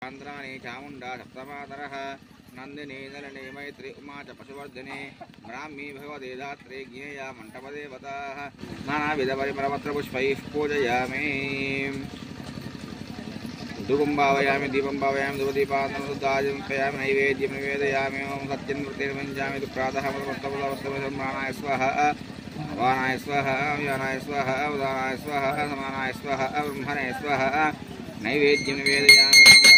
ఆంధ్రాణి చాముండా సప్తమాతరः నందిని నలిని మైత్రి ఉమా చ పశువర్ధిని బ్రాహ్మీ భగవతి దాత్రి జ్ఞేయ మంటపదేవతాः నానావిధపరిమళపత్రపుష్పైः పూజయామి ధూపం భావయామి దీపం భావయామి ధూపదీపానందాజం క్షయామి నైవేద్యం నివేదయామి ఓం సత్యం వృత్తిర్మంజామి ప్రాతः ప్రాణాయ స్వహ వానాయ స్వహ వ్యానాయ స్వహ ఉదానాయ స్వహ సమానాయ స్వహ బ్రహ్మణే స్వహ నైవేద్యం నివేదయామి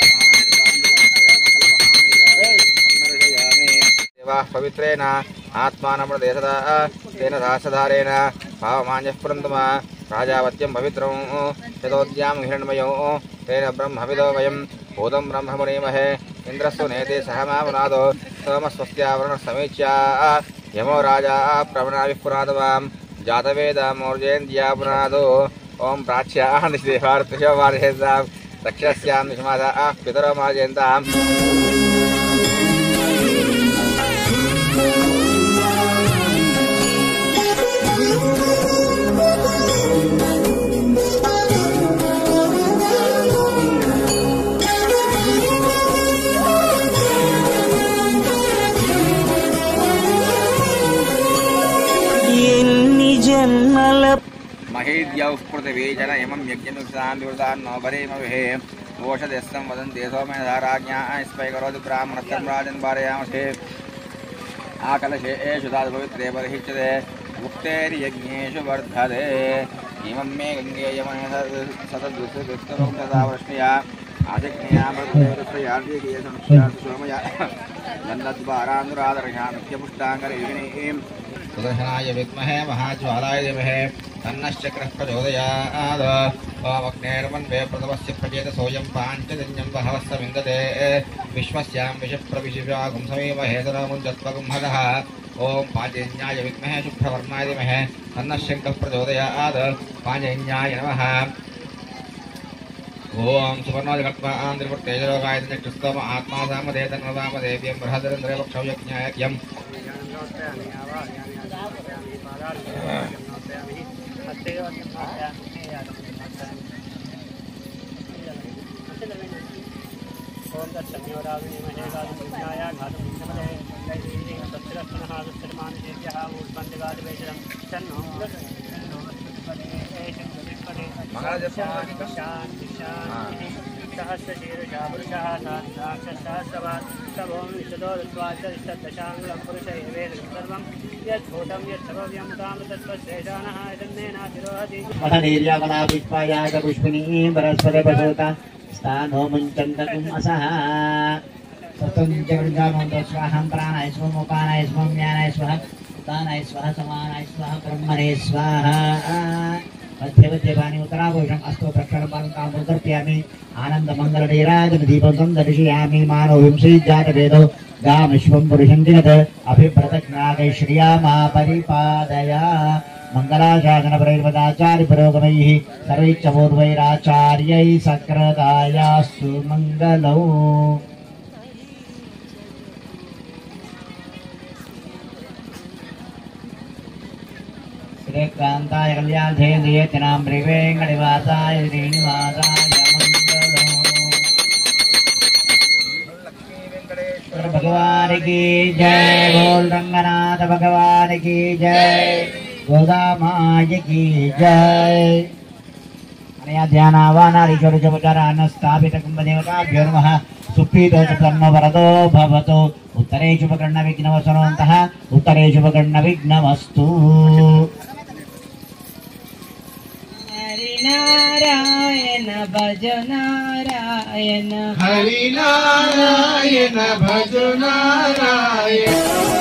దేవాः పవిత్రేణ ఆత్మానమృదేశద తేన సహస్రధారేణ భావమాన్యః పురంతమ రాజావత్యం పవిత్రం యదోద్యాం హిరణ్మయం తేన బ్రహ్మవిదో వయం భూతం బ్రహ్మమునీమహే ఇంద్రస్సు నేతే సహమావనాదో సోమస్వస్యావరణ సమీచ్య యమో రాజా ప్రవణావిః పునాదవాం జాతవేదమౌర్జేంద్యాపునాదో ఓం ప్రాచ్యాం దిశదేవార్తిశోమార్హేదాం దక్షస్యాం నిషమాద పితరో మాజేందాం ఎన్ని జన్మల మహేద్యౌః పృథివీ జన ఇమం యజ్ఞనుసాన్ వివృతాన్నో భరేమవిహే ఓషధిస్సం వదంతి సోమేన ధారాజ్ఞా స్పై కరోతి బ్రాహ్మణస్థం రాజన్ భారయామసే ఆకలశే ఏషు దాదు పవిత్రే బర్హిష్యతే ఉక్తేర్యజ్ఞేషు వర్ధతే ఇమం మే గంగే యమనే సతద్విస్తరం తదా వృష్ణయా ఆశక్నయా మృతేరుష్యార్జీకీయ సంస్యా సోమయ గంధద్వారానురాధర్షా నిత్యపుష్టాంగరేవిణీం సుదర్శనాయ విద్మహే మహాజ్వాలాయ ధీమహే తన్నశ్చక్రः ప్రచోదయాద్ ఓమగ్నేర్మన్వే ప్రథమస్య ప్రచేత సోయం పాంచజన్యం బహవస్ස విందతే విశ్వస్యాం విషప్రవిశివాగుం సమీమహే తనముంజత్వగుంహదः ఓం పాంచజన్యాయ విద్మహే శుభ్రవర్ణాయ ధీమహే తన్నశ్చక్రः ప్రచోదయాద్ పాంచజన్యాయ నమః ఓం సువర్ణాదికర్మాంధ్రవృత్తేజలోకాయ చక్షుస్తమ ఆత్మా సామదే తన్మదామదేవ్యం బృహదరేంద్రే వక్షవ్యజ్ఞాయ యం ఓం దర్శన్యోరావిణి మహేగాది విజ్ఞాయ ఘాతం విష్ణుమదే దైవీం తత్రస్నః దుస్తర్మానుజేభ్యः ఊర్ధ్వందిగాదివేశనం తన్నో తన్నో విష్ణుపదే ఏషం విష్ణుపదే మంగళజపం శాంతి శాంతి సహస్రశీర్షా పురుషः సాక్షాత్సవాత్ సభోం విశదోరుత్వాచరిష్టదశాంగులం పురుష ఏవేదం సర్వం యద్భూతం యచ్చవ్యం కామతత్వశేషానः యదన్నేనాతిరోహతి మహనీర్యామలా పుష్పాయాగ పుష్పిణీ పరస్పర ప్రసూత స్థానో ముంచంతకుం అసహ సత్వం జగృజామంతో స్వాహం ప్రాణాయ స్వం ఉపానాయ స్వం జ్ఞానాయ స్వహ ఉదానాయ స్వహ సమానాయ స్వహ బ్రహ్మణే స్వాహ మధ్య మధ్య వాణి ఉత్తరాభూషం అస్తో ప్రక్షణ పాలం ప్రదర్శయామి ఆనంద మంగళ నీరాజన దీపం దర్శయామి మానవ వింశీ జాత వేదో గామిశ్వం పురుషం జగత్ అభిప్రతజ్ఞాగై శ్రియామా పరిపాదయా మంగళాశాసన ప్రైర్వదాచార్య పురోగమైః సర్వైచ్చమూర్వైరాచార్యై సక్రదాయాస్తు మంగళౌ శ్రీకాంతాయ కళ్యాణేంద్రియతినాం శ్రీవేంకటివాసాయ శ్రీనివాసాయ మంగళం भगवान की जय बोल रंगनाथ भगवान की जय गोदा माय की जय అనయా ధ్యానావానారీశ్వర చమకారాన్న స్థాపిత కుంభదేవతాభ్యో నమః సుప్రీతో ప్రసన్న వరదో భవతు ఉత్తరే శుభకర్ణ విఘ్నవసనోంతః ఉత్తరే శుభకర్ణ విఘ్నమస్తు హరినారాయణ భజ నారాయణ హరినారాయణ భజ నారాయణ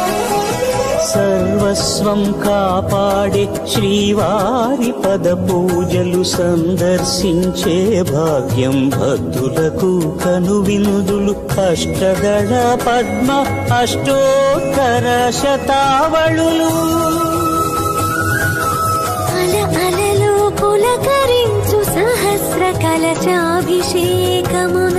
సర్వస్వం కాపాడే శ్రీవారి పద పూజలు సందర్శించే భాగ్యం భక్తులకు కనువినుదులు అష్టదళ పద్మ అష్టోత్తర శతావళులు అల అలలో పులకరించు సహస్ర కలచాభిషేకమున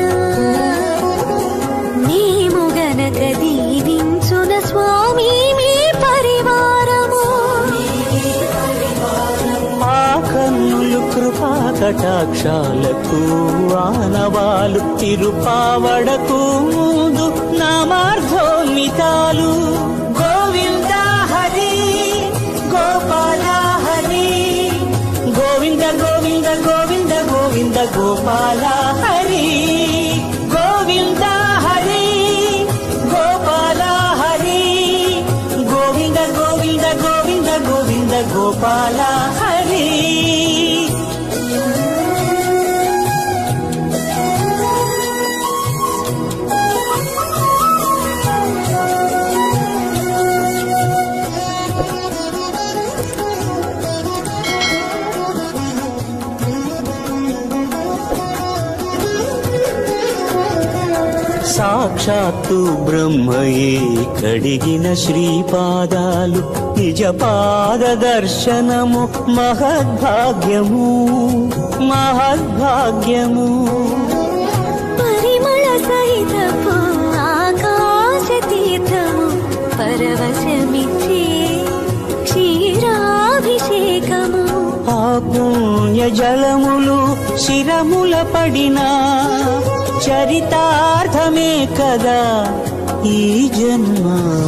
మేము గనక దీవించున స్వామి మీ పరివారము ఆ కన్నులు కృపాక కటాక్షాలకు ఆనవాలు తిరుపావడకు ముందు నామార్థోన్మితాలు గోవింద హరి గోపాల హరి గోవింద గోవింద గోవింద గోవింద గోపాల హరి గోవింద హరి గోపాల హరి గోవింద గోవింద గోవింద గోవింద గోపాల హరి సాక్షాత్తు బ్రహ్మయే కడిగిన శ్రీపాదాలు నిజ పాద దర్శనము మహద్భాగ్యము మహద్భాగ్యము పరిమళ సహితపు ఆకాశ తీర్థము పరవశమిచ్చే క్షీరాభిషేకము ఆ పుణ్య జలములు శిరముల పడినా చరితార్థమే కదా ఈ జన్మ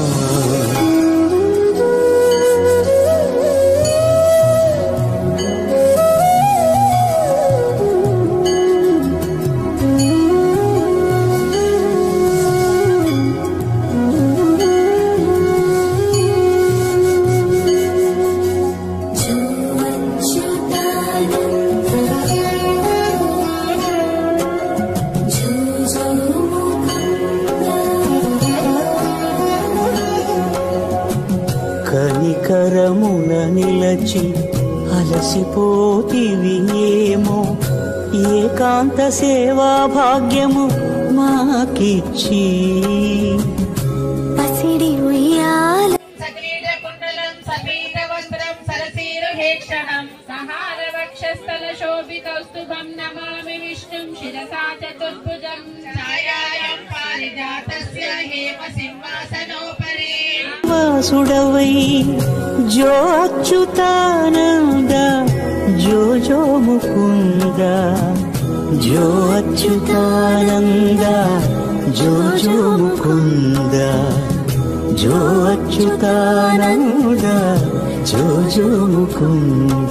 కనికరమున నిలచి అలసిపోతివి ఏమో ఏకాంత సేవా భాగ్యము మాకిచ్చి పసిడి ఉయ్యాల సక్రీడకుండలం సపీతవస్త్రం సరసీరుహేక్షణం సహారవక్షస్థలశోభికౌస్తుభం నమామి విష్ణుం శిరసా చతుర్భుజం ఛాయాయం పారిజాతస్య హేమ సింహాసనోపరే వాసుడవై జో అచ్యుతానంద జో జో ముకుంద జో అచ్యుతానంద జో జో ముకుంద జో అచ్యుతానంద జో జో ముకుంద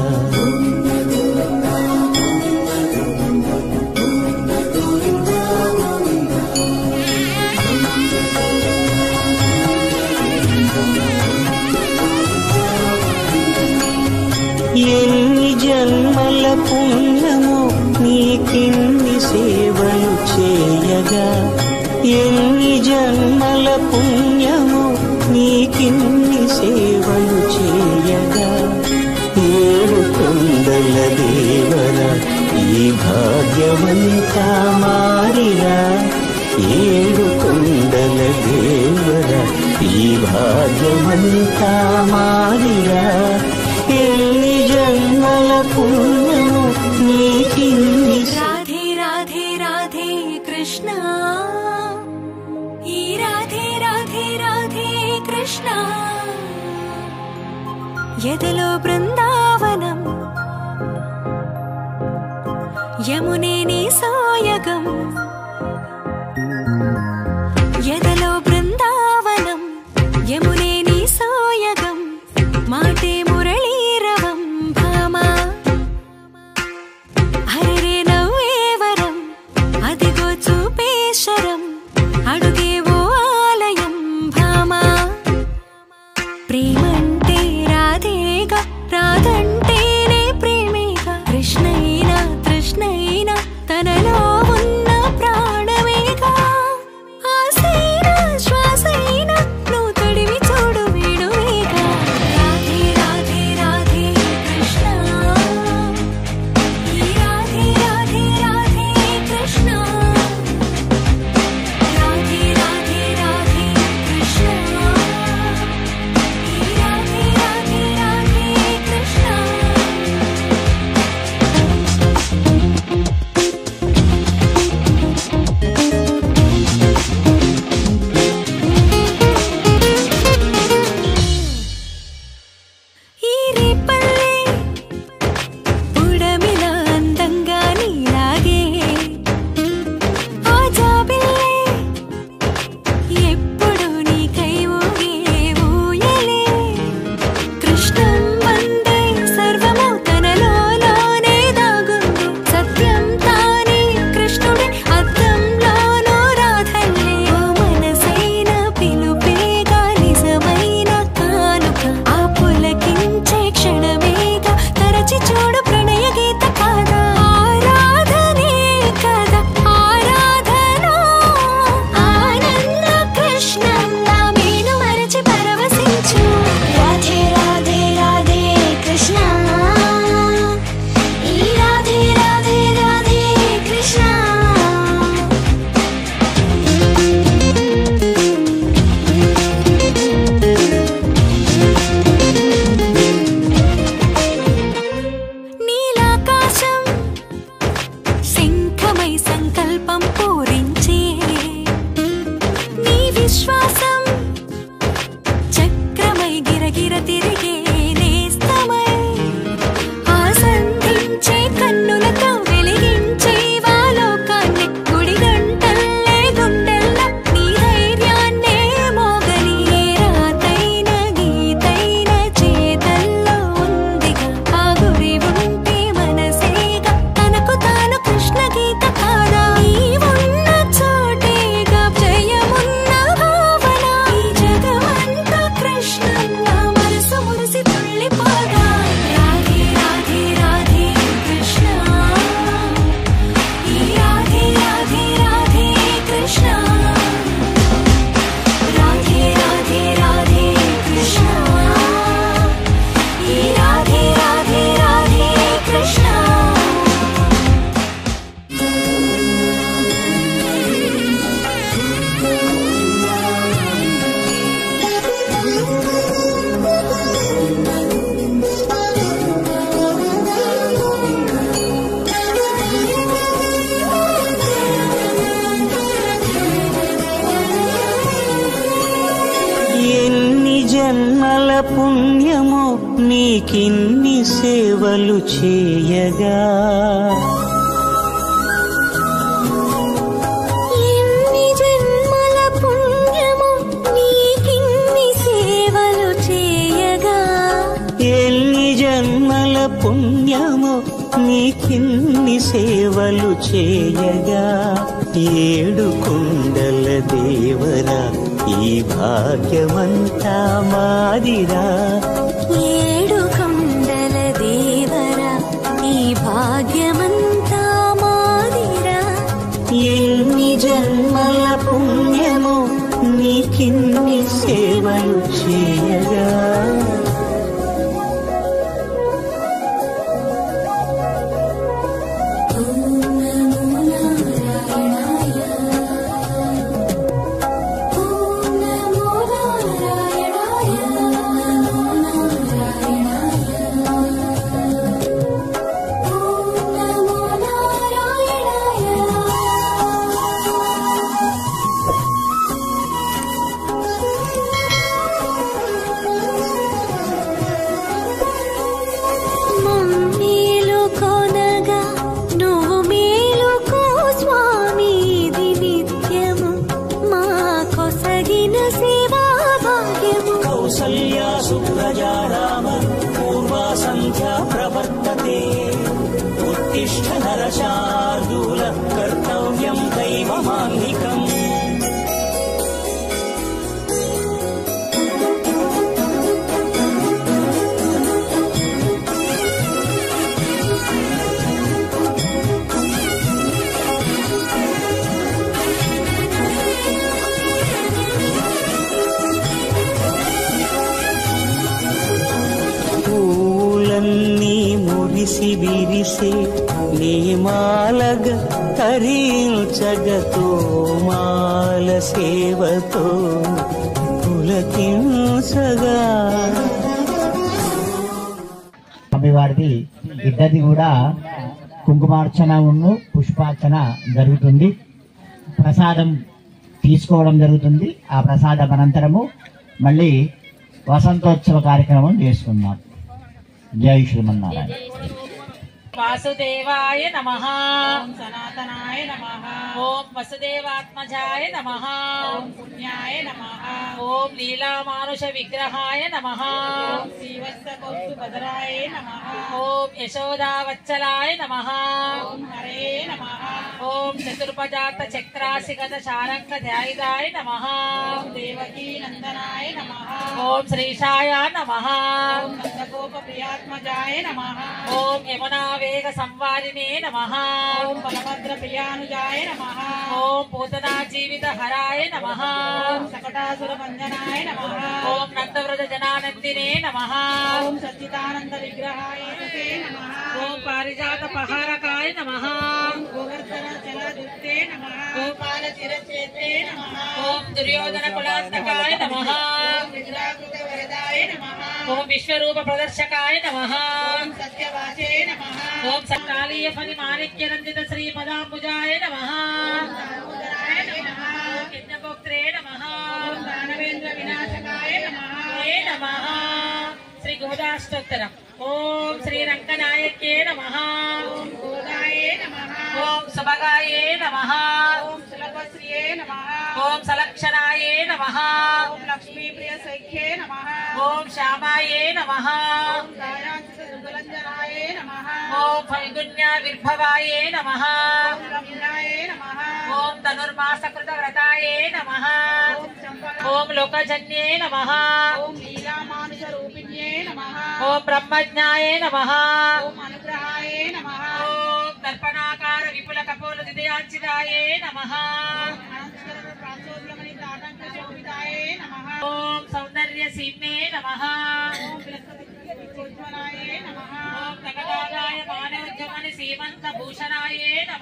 ఎన్ని జన్మల పుణ్యము నీకిన్ని సేవలు చేయగా ఎన్ని జన్మల పుణ్యము నీకిన్ని సేవలు చేయగా ఏడు కొండల దేవర ఈ భాగ్యవంతా మారిరా ఏడు కొండల దేవర ఈ భాగ్యమంతా మారిరా ఎన్ని జన్మల పుణ్యము నీకిన్ని రాధే రాధే రాధే కృష్ణ ఈ రాధే రాధే రాధే కృష్ణ ఎదలో బృందావనం యమునే నీ సోయగం ఎదలో బృందావనం యమునే నీ సోయగం మాటే మురళీరవం భామా హరిరే నవ్వేవరం అదిగో చూపేశరం అడుగేవో ఆలయం భామా ప్రేమంటే రాధేగా రాధంటేనే ప్రేమేగా కృష్ణైనా కృష్ణైనా తనలో ఉన్న ప్రాణమేగా ఆసైనా శ్వాసైనా నువ్వు తడివి చూడు వేడువేగా రాధే రాధే రాధే కృష్ణ ఈ రాధే రాధే రాధే కృష్ణ రాధే రాధే నీకిన్ని సేవలు చేయగా ఎన్ని జన్మల పుణ్యము నీకిన్ని సేవలు చేయగా ఎన్ని జన్మల పుణ్యము నీకిన్ని సేవలు చేయగా ఏడు కుండల దేవరా ఈ భాగ్యమంతా మాదిరా ఏడు కొండల దేవరా ఈ భాగ్యమంతా మాదిరా ఎన్ని జన్మల పుణ్యము నీకిన్ని సేవలు చేయగా ఓం నమో నారాయణాయ నమో నారాయణాయ ఓం నమో నారాయణాయ మమ్మేలు కొనగా నువ్వు మేలుకో స్వామి ఇది నిత్యము మా కొసగిన సేవా భాగ్యము కౌసల్యా సుప్రజా రామ పూర్వా సంధ్యా ప్రవర్తతే ఉత్తిష్ట నరశార్దూల కర్తవ్యం దైవమాన్నికం పూలన్నీ మురిసి విరిసే నేమాలగ తరించగతో మాల సేవతో పులకించగా స్వామివారిది ఇద్దరిది కూడా కుంకుమార్చన ఉన్ను పుష్పార్చన జరుగుతుంది ప్రసాదం తీసుకోవడం జరుగుతుంది ఆ ప్రసాదం అనంతరము మళ్ళీ వసంతోత్సవ కార్యక్రమం చేసుకుందాం జై శ్రీమన్నారాయణ వాసుదేవాయ నమ ఓం సనాతనాయ నమ ఓం వసుదేవాత్మజాయ నమ ఓం పుణ్యాయ నమ ఓం లీలామానుష విగ్రహాయ నమ ఓం శ్రీవత్సకౌస్తుభద్రాయ నమ ఓం యశోదావత్సలాయ నమ ఓం హరే నమ ఓం చతుర్పజాత చక్రాశిగత శారంగ ధ్యాయుదాయ నమ ఓం దేవకీ నందనాయ నమ ఓం శ్రీశాయ నమ ఓం నందగోప ప్రియాత్మజాయ నమ ఓం యమునా వేగ సంవారిణే నమ ఓం బలభద్ర ప్రియానుజాయ నమ ఓం పూతనా జీవిత హరాయ నమ ఓం శకటాసుర భంజనాయ నమ ఓం నందవ్రత జనానందినే నమ ఓం సచ్చిదానంద విగ్రహాయ నమ ఓం పారిజాత పహారకాయ నమ గోవర్ధన జలదుత్తే నమ గోపాల చిరచేతే నమ ఓం దుర్యోధన కులాంతకాయ నమ విద్రాకృత వరదాయ నమ ఓం విశ్వరూప ప్రదర్శకాయ నమ ఓం సత్యవాచే నమ ఓం సకాళీయ ఫలి మాణిక్య రంజిత శ్రీ పదాంబుజాయ నమ దామోదరాయ నమ ఓం యజ్ఞభోక్త్రే నమ ఓం దానవేంద్ర వినాశకాయ నమ ఏ నమ శ్రీ గోదాష్టోత్తరం ఓం శ్రీ రంగనాయకే నమ ఓం గోదాయే నమ ఓం సుభగాయే నమ ఓం సులభశ్రియే నమ ఓం సలక్షణాయే నమ ఓం లక్ష్మీప్రియ సఖ్యే నమ ఓం శ్యామాయే నమ ఓం దయాచిత దుర్గలంజనాయే నమ ఓం ఫల్గుణ్య విర్భవాయే నమ ఓం రమ్యాయే నమ ఓం ధనుర్మాసకృత వ్రతాయే నమ ఓం లోకజన్యే నమ ఓం లీలామానుష రూపిణ్యే నమ ఓం బ్రహ్మజ్ఞాయే నమ ఓం అనుగ్రహాయే నమ ఓం దర్పణాకార విపుల కపోల హృదయాంచితాయే నమ ఓం సౌందర్య సీమ్నే నమ ఓం నగదాదాయ మానోద్యమని సీమంత భూషణాయే నమ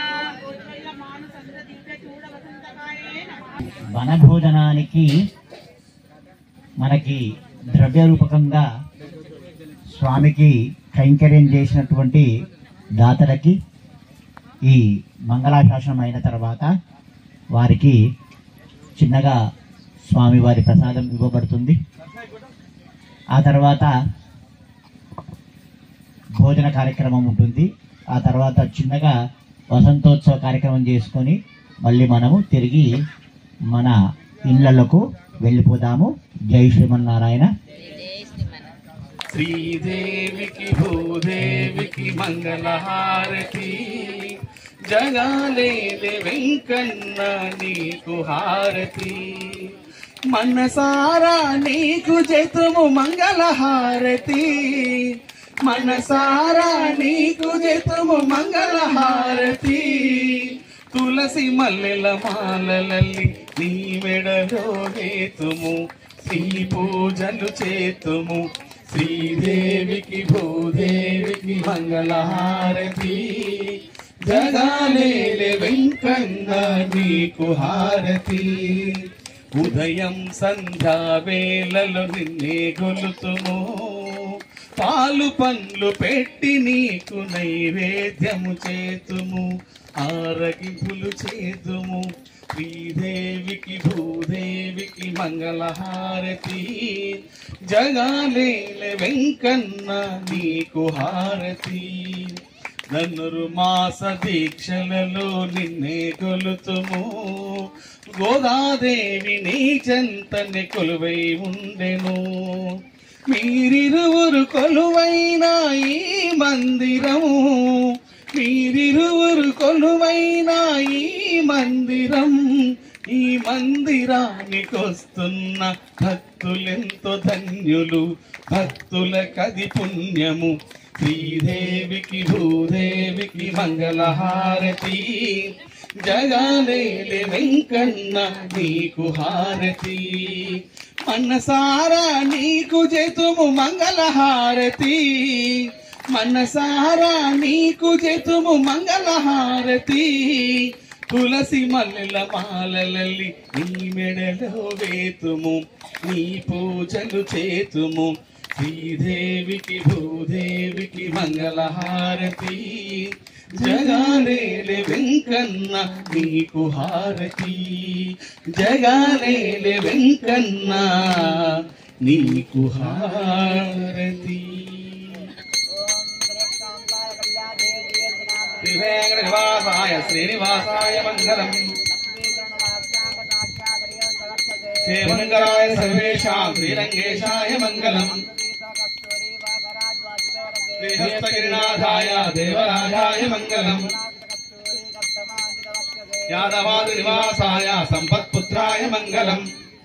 వనభోజనానికి మనకి ద్రవ్య రూపకంగా స్వామికి కైంకర్యం చేసినటువంటి దాతలకి ఈ మంగళాశాసనం అయిన తర్వాత వారికి చిన్నగా స్వామివారి ప్రసాదం ఇవ్వబడుతుంది ఆ తర్వాత భోజన కార్యక్రమం ఉంటుంది ఆ తర్వాత చిన్నగా వసంతోత్సవ కార్యక్రమం చేసుకొని మళ్ళీ మనము తిరిగి మన ఇళ్ళలకు వెళ్ళిపోదాము జై శ్రీమన్నారాయణ శ్రీదేవికి భూదేవికి మంగళహారతి జగాలేలే వెంకన్న నీకు హారతి మనసారా నీకు జతుము మంగళహారతి మనసారా నీకు జతుము మంగళహారతి తులసి మల్లెల మాలలల్లి నీ మెడలో వేతుము శ్రీ పూజలు చేతుము శ్రీదేవికి భూదేవికి మంగళహారతి జగాలేలే వెంకన్న నీకు హారతి ఉదయం సంధ్యా వేళలో నిన్నే గొలుతుము పాలు పండ్లు పెట్టి నీకు నైవేద్యము చేతుము ఆరగింపులు చేతుము శ్రీదేవికి భూదేవికి మంగళహారతి జగాలేలే వెంకన్న నీకు హారతి ధనురు మాస దీక్షలలో నిన్నే కొలుతుము గోదాదేవి నీ చెంతని కొలువై ఉండెను మీరిరువురు కొలువైన ఈ మందిరము మీరిరువురు కొలువైన ఈ మందిరం ఈ మందిరానికొస్తున్న భక్తులెంతో ధన్యులు భక్తుల కది పుణ్యము శ్రీదేవికి భూదేవికి మంగళహారతి జగాలేలే వెంకన్న నీకు హారతి మనసారా నీకు జతుము మంగళహారతి మనసారా నీకు జతుము మంగళహారతి తులసి మల్లెల మాలలల్లి నీ మెడలో వేతుము నీ పూజలు చేతుము శ్రీదేవికి భూదేవికి మంగళహారతి జగాలేలే వెంకన్న నీకు హారతి జగాలేలే వెంకన్న నీకు హారతి శ్రీ వెంకటనివాసాయ శ్రీనివాసాయ మంగళం శ్రీమంగళాయ సర్వేషాం శ్రీరంగేశాయ మంగళం శ్రీహస్తగిరినాథాయ దేవరాజాయ మంగళం యాదవాది నివాసాయ సంపత్పుత్రాయ మంగళం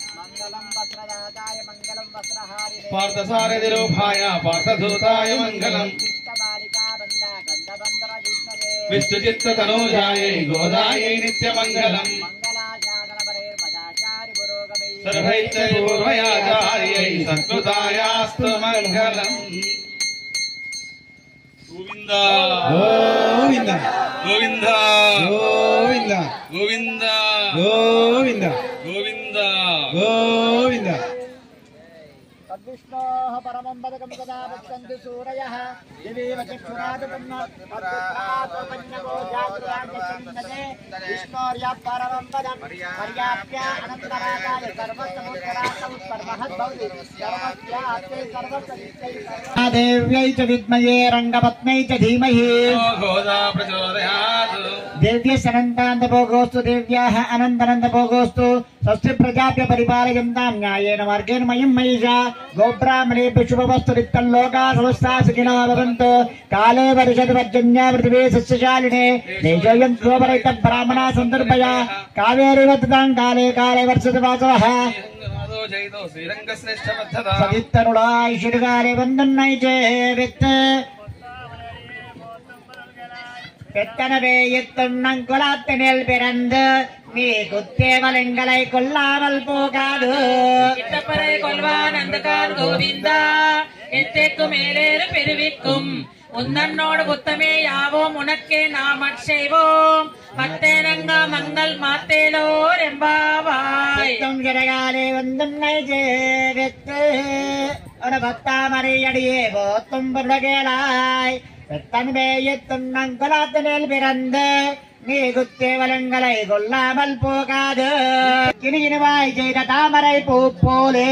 పార్థసారథి రూపాయ పార్థధూతాయ మంగళం విష్ణుచిత్త తనూజాయ గోదాయై నిత్యమంగళం సర్వైశ్చ పూర్వయాచార్యై సత్కృతాయాస్తు మంగళం గోవింద గోవింద గోవింద గోవింద గోవింద గోవింద గోవింద గోవింద తద్విష్ణోః పరమం పదకం సదా పశ్యంతి సూరయः దివేవ చక్షురాత్ పుణ్యపన్నగో జాగృతాంగసిందతే విష్ణోర్య పరమం పదం పర్యాప్య అనంతరాకాయ సర్వసముత్తరాత్తముత్పర్మహద్భవతి సర్వస్యాప్తే సర్వసవిత్తై దేవ్యై చ విద్మయే రంగపత్నై చ ధీమహి గోదా ప్రచోదయాత్ దేవ్యస్యనంతాంతభోగోస్తు దేవ్యాः అనంతనంతభోగోస్తు స్వస్తి ప్రజాభ్య పరిపాలయంతాం న్యాయేన మార్గేణ మయం మహిషా గోబ్రాహ్మణేభ్య శుభవస్తు రిక్తం లోకా సమస్తా సుఖినో భవంతు కాలే వర్షతు పర్జన్యా పృథివీ సస్యశాలినే దేశోయం శోభరహిత బ్రాహ్మణా సందర్భయ కావేరి వద్దతాం కాలే కాలే వర్షతు వాసవః నాదో జైదో శ్రీరంగశ్రేష్ఠ పద్ధత சதித்தருளாய் சிறுகாரை வந்தன்னை சேவித்து பெத்தனவே இத்துண்ணங்குலாத்தினில் பிறந்து நீ குத்தேவலங்களை கொல்லாமல் போகாது இட்டப்பறை கொள்வான் அந்தகார் கோவிந்தா எத்தேக்கு மேலேறு பெருவிக்கும் உந்தன்னோடு புத்தமே யாவோம் உனக்கே நாம் செய்வோம் மத்தேனங்க மங்கள் மாத்தேலோர் எம்பாவாய் சித்தம் சிறகாலே வந்தன்னை சேவித்து ஒரு பத்தாமரை அடியே போத்தும் பொருளகேளாய் பெத்தன்மே எத்துண்ணங் குலாத்தினில் பிறந்து நீ குத்தேவலங்களை கொல்லாமல் போகாது கிணிகிணுவாய் செய்த தாமரை பூ போலே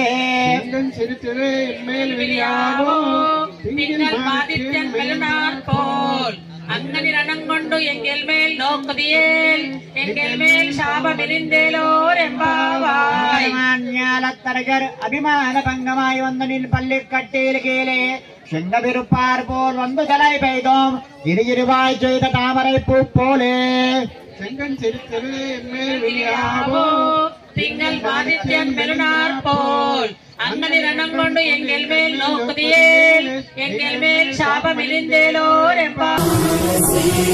மேல் வெளியாவோ திங்கள் மாதித்யன் மெலுனார் போல் அங்கனி ரணங்கொண்டு எங்கள் மேல் நோக்குதியேல் எங்கள் மேல் சாபமிழிந்தேலோர் எம்பாவாய் ஞாலத்தரகர் அபிமான பங்கமாய் வந்து நின் பள்ளிக்கட்டில் கீழே செங்கவிருப்பார் போல் வந்து தலை பெய்தோம் இருவாய் செய்த தாமரை பூ போலே செங்கன் சிரித்தது மேல் வெளியாவோ திங்கள் மாதித்யன் மெலுனார் போல் அங்கனி ரணங்கொண்டு எங்கள் மேல் நோக்குதியேல் எங்கள் மேல் சாபமிழிந்தேலோர் எம்பாவாய்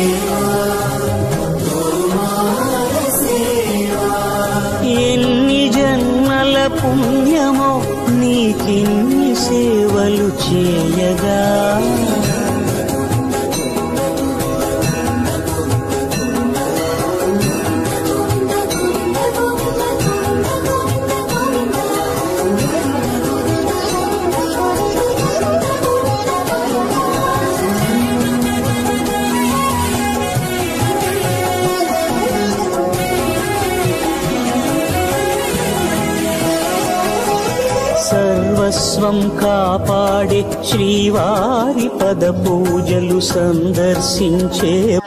ఎన్ని జన్మల పుణ్యమో నీకిన్ని సేవలు చేయగా సర్వస్వం కాపాడే శ్రీవారి పద పూజలు సందర్శించే